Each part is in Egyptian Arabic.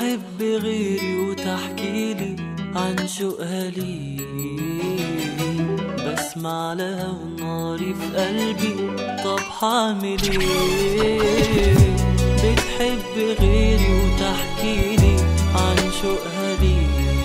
بتحب غيري وتحكيلي عن شوقها لي بسمع لها وناري في قلبي طب حعمل ايه بتحب غيري وتحكيلي عن شوقها لي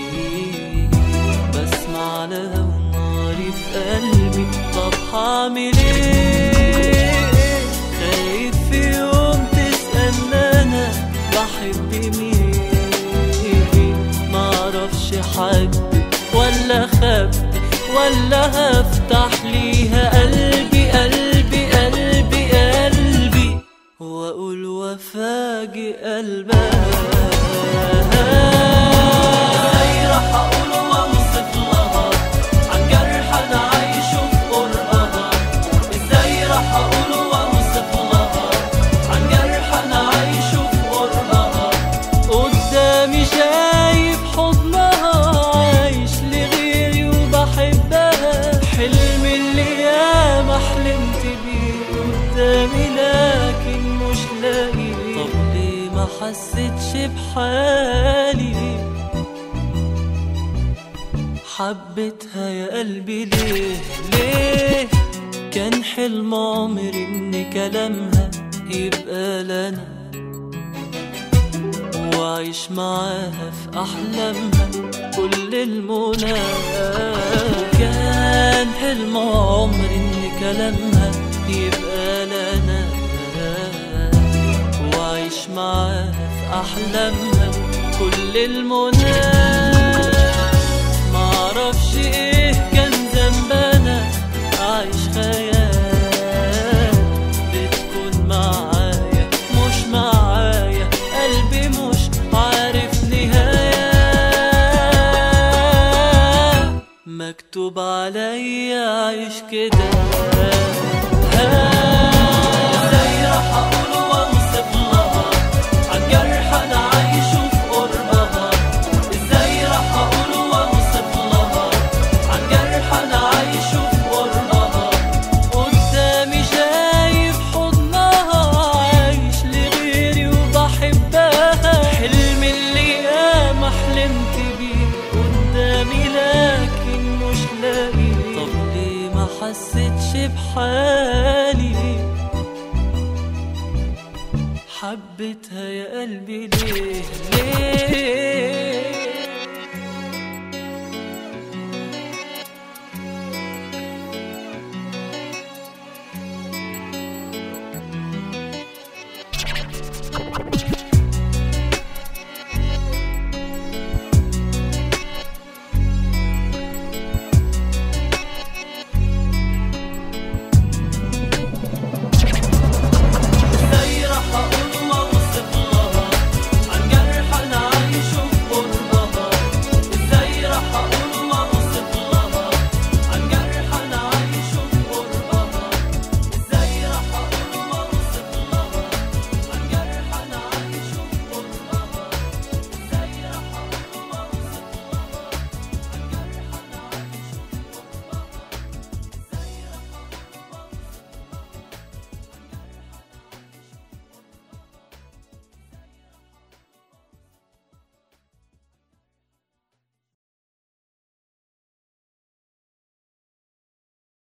بسمع لها وناري في قلبي طب حعمل ايه خايف في يوم تسألني انا بحب مين معرفش حد ولا خبي ولا هفتح ليها قلبي قلبي قلبي قلبي واقول وفاجئ قلبها ازاي راح اقول واوصف لها عن جرح انا عايشه في قربها ازاي راح اقول واوصف لها عن جرح انا عايشه في قربها قدامي شايف حضنها عايش لغيري وبحبها حلم اللي ياما حلمت بيه قدامي لكن مش لاقي طب ليه ما حسيتش بحالي حبيتها يا قلبي ليه ليه كان حلم عمري ان كلامها يبقى لنا وعيش معاها في أحلامها كل المنى كان حلم عمري إن كلامها يبقى لنا وعيش معاها في أحلامها كل المنى معرفش إيه كان ذنبنا عايش خيال بتكون معايا مش معايا قلبي مش عارف نهاية مكتوب عليا عيش كده ازاي راح اقول واوصف لها عن جرح انا عايشه في قربها ازاي راح اقول واوصف لها عن جرح انا عايشه في قربها قدامي شايف حضنها عايش لغيري وبحبها حلم اللي ياما حلمت بيه قدامي لكن مش لاقي طب ليه ما حسيتش بحالي حبيتها يا قلبي ليه ليه